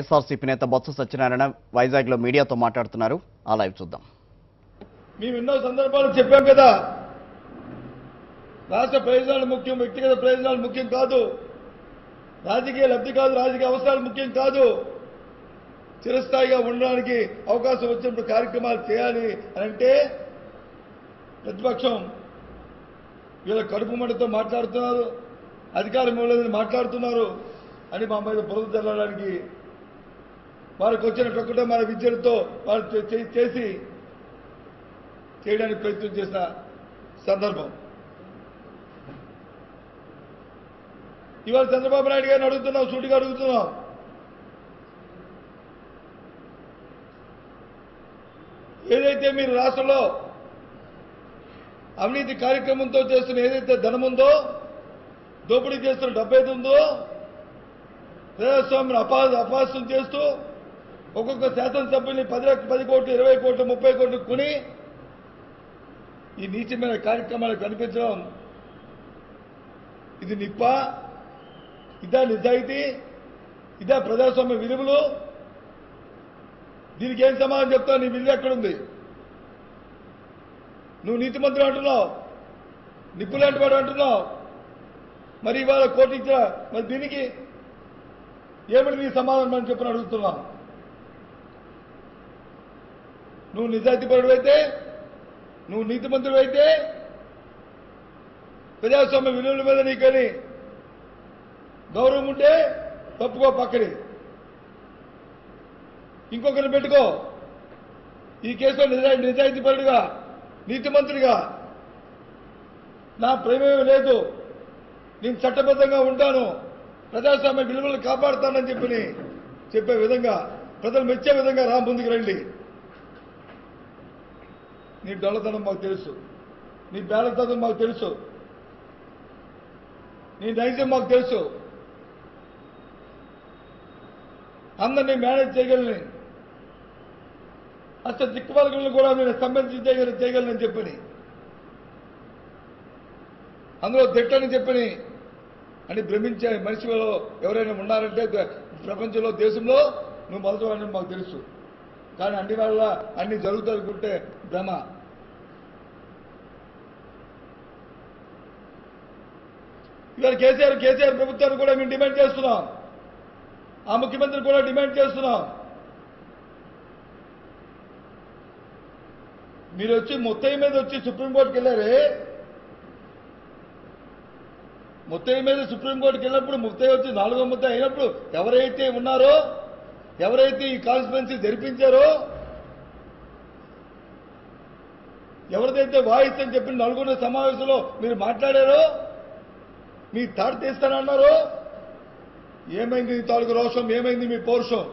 వైఎస్ఆర్సీపీ నేత బొత్స సత్యనారాయణ వైజాగ్లో మీడియాతో మాట్లాడుతున్నారు ఆ లైవ్ చూద్దాం మేము ఎన్నో సందర్భాలు చెప్పాం కదా రాష్ట్ర ప్రయోజనాలు ముఖ్యం వ్యక్తిగత ప్రయోజనాలు ముఖ్యం కాదు రాజకీయ లబ్ధి కాదు రాజకీయ అవసరాలు ముఖ్యం కాదు చిరస్థాయిగా ఉండడానికి అవకాశం వచ్చినప్పుడు కార్యక్రమాలు చేయాలి అని అంటే ప్రతిపక్షం వీళ్ళ కడుపు మంటతో మాట్లాడుతున్నారు అధికారం ఇవ్వలేదని మాట్లాడుతున్నారు అని మా మీద బురద చల్లడానికి వారికి వచ్చిన ప్రకటన మన విద్యలతో వాళ్ళు చే- చే- చేసి చేయడానికి ప్రయత్నం చేసిన సందర్భం ఇవాళ చంద్రబాబు నాయుడు గారిని అడుగుతున్నాం సూటిగా అడుగుతున్నాం ఏదైతే మీరు రాష్ట్రంలో అవినీతి కార్యక్రమంతో చేస్తున్న ఏదైతే ధనం ఉందో దోపిడీ చేస్తున్న డబ్బు ఏది ఉందో ప్రజాస్వామ్యం అపా అపాస్యం చేస్తూ ఒక్కొక్క శాసనసభ్యుల్ని పది లక్ష పది కోట్లు ఇరవై కోట్లు ముప్పై కోట్లు కొని ఈ నీచమైన కార్యక్రమాలు కనిపించడం ఇది నిప్ప ఇదా నిజాయితీ ఇదా ప్రజాస్వామ్య విలువలు దీనికి ఏం సమాధానం చెప్తావు నీ విలువ ఎక్కడుంది నువ్వు నీతిమంతుడు అంటున్నావు నిప్పులాంటి వాడు అంటున్నావు మరి ఇవాళ కోర్టు ఇచ్చిన మరి దీనికి ఏమిటి నీ సమాధానం అని చెప్పని అడుగుతున్నాం నువ్వు నిజాయితీపరుడు అయితే నువ్వు నీతిమంతుడు అయితే ప్రజాస్వామ్య విలువల మీద నీకని గౌరవం ఉంటే తప్పుకో పక్కని ఇంకొకరిని పెట్టుకో ఈ కేసులో నిజా నిజాయితీపరుడుగా నీతిమంతుడిగా నా ప్రేమేమీ లేదు నేను చట్టబద్ధంగా ఉంటాను ప్రజాస్వామ్య విలువలను కాపాడుతానని చెప్పని చెప్పే విధంగా ప్రజలు మెచ్చే విధంగా రా ముందుకు రండి నీ డొల్లతనం మాకు తెలుసు నీ బేలతనం మాకు తెలుసు నీ నైజం మాకు తెలుసు అందరినీ మేనేజ్ చేయగలని అసలు దిక్కువలకులను కూడా నేను సంబంధించి చేయగల చేయగలనని చెప్పని అందులో దిట్టని చెప్పని అని భ్రమించే మనిషిలో ఎవరైనా ఉన్నారంటే ద- ప్రపంచంలో దేశంలో నువ్వు మొదటి వాడిని మాకు తెలుసు కానీ అన్ని వేళ అన్ని జరుగుతానుకుంటే భ్రమ ఇవాళ కేసీఆర్ కేసీఆర్ ప్రభుత్వాన్ని కూడా మేము డిమాండ్ చేస్తున్నాం ఆ ముఖ్యమంత్రి కూడా డిమాండ్ చేస్తున్నాం మీరు వచ్చి ముత్తయ్య మీద వచ్చి సుప్రీంకోర్టుకి వెళ్ళారే ముత్తయ్య మీద సుప్రీంకోర్టుకి వెళ్ళినప్పుడు ముత్తయ్య వచ్చి నాలుగో ముత్తయ్య అయినప్పుడు ఎవరైతే ఉన్నారో ఎవరైతే ఈ కాన్స్టిట్యున్సీ జరిపించారో ఎవరిదైతే వాయిస్ అని చెప్పి నలుగురు సమావేశంలో మీరు మాట్లాడారో మీ తాడు తీస్తానన్నారు ఏమైంది మీ తాలూకు రోషం ఏమైంది మీ పౌరుషం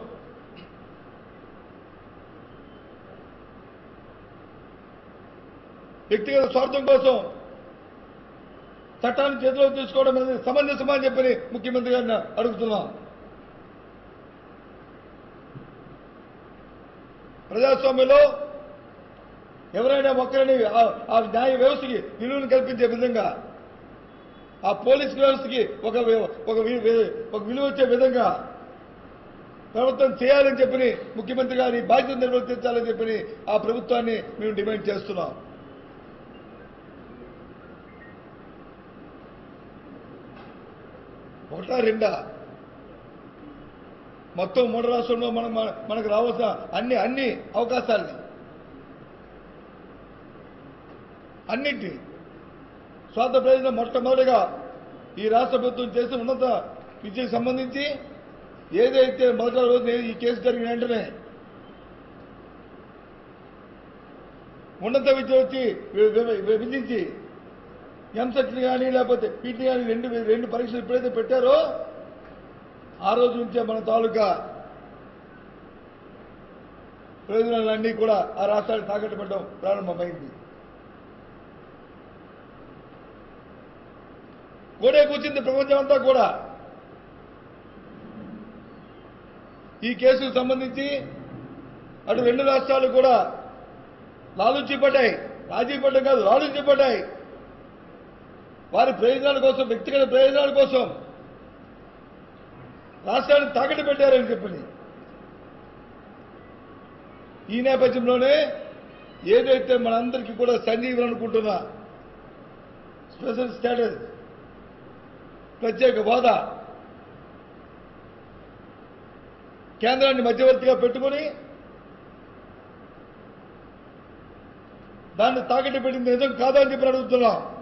వ్యక్తిగత స్వార్థం కోసం చట్టాన్ని చేతిలో తీసుకోవడం అనేది సమంజసమా అని చెప్పని ముఖ్యమంత్రి గారిని అడుగుతున్నాం ప్రజాస్వామ్యంలో ఎవరైనా ఒక్కరిని ఆ- ఆ న్యాయ వ్యవస్థకి విలువను కల్పించే విధంగా ఆ పోలీస్ వ్యవస్థకి ఒక వి- ఒక వి- వి- ఒక విలువ వచ్చే విధంగా ప్రభుత్వం చేయాలని చెప్పని ముఖ్యమంత్రి గారి బాధ్యత నిర్వర్తించాలని చెప్పని ఆ ప్రభుత్వాన్ని మేము డిమాండ్ చేస్తున్నాం ఒకటా రెండా మొత్తం మూడు రాష్ట్రంలో మనం మన- మనకు రావాల్సిన అన్ని అన్ని అవకాశాలని అన్నింటినీ స్వార్థ ప్రయోజనం మొట్టమొదటిగా ఈ రాష్ట్ర ప్రభుత్వం చేసిన ఉన్నత విద్యకు సంబంధించి ఏదైతే మొదటి రోజు ఈ కేసు జరిగిన వెంటనే ఉన్నత విద్య వచ్చి వి- వి- విభజించి ఎంసెట్ని కానీ లేకపోతే పీటీ కానీ రెండు రెండు పరీక్షలు ఎప్పుడైతే పెట్టారో ఆ రోజు నుంచే మన తాలూకా ప్రయోజనాలన్నీ కూడా ఆ రాష్ట్రానికి తాకట్టు పెట్టడం ప్రారంభమైంది గోడే కూర్చుంది ప్రపంచం అంతా కూడా ఈ కేసుకు సంబంధించి అటు రెండు రాష్ట్రాలు కూడా లాలూచి పడ్డాయి రాజీ పడ్డం కాదు లాలూచి పడ్డాయి వారి ప్రయోజనాల కోసం వ్యక్తిగత ప్రయోజనాల కోసం రాష్ట్రాన్ని తాకట్టు పెట్టారని చెప్పని ఈ నేపథ్యంలోనే ఏదైతే మనందరికీ కూడా సంజీవన్ అనుకుంటున్నా స్పెషల్ స్టేటస్ ప్రత్యేక హోదా కేంద్రాన్ని మధ్యవర్తిగా పెట్టుకుని దాన్ని తాకట్టు పెట్టింది నిజం కాదా అని చెప్పి అడుగుతున్నాం